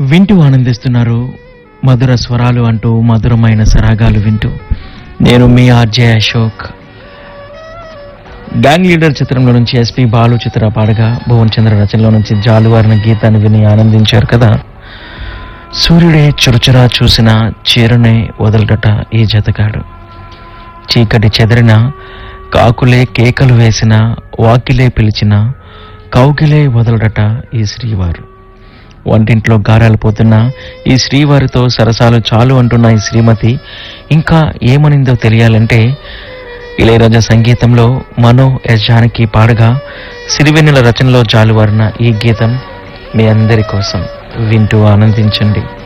వింటూ ఆనందిస్తున్నారు మధుర స్వరాలు అంటూ మధురమైన సరాగాలు వింటూ నేను మీ ఆర్జే అశోక్ గ్యాంగ్ లీడర్ చిత్రంలో నుంచి ఎస్పి బాలు చిత్ర పాడగా భువన్ చంద్ర రచనలో నుంచి జాలువారిన గీతాన్ని విని ఆనందించారు కదా సూర్యుడే చురుచురా చూసిన చీరనే వదలడట ఈ జతగాడు చీకటి చెదరిన కాకులే కేకలు వేసిన వాకిలే పిలిచిన కౌకిలే వదలడట ఈ శ్రీవారు వంటింట్లో గారాలు పోతున్న ఈ శ్రీవారితో సరసాలు చాలు అంటున్న ఈ శ్రీమతి ఇంకా ఏమనిందో తెలియాలంటే ఇళయరాజా సంగీతంలో మనో ఎస్ జానకి పాడగా సిరివెన్నెల రచనలో జాలువారిన ఈ గీతం మీ అందరి కోసం వింటూ ఆనందించండి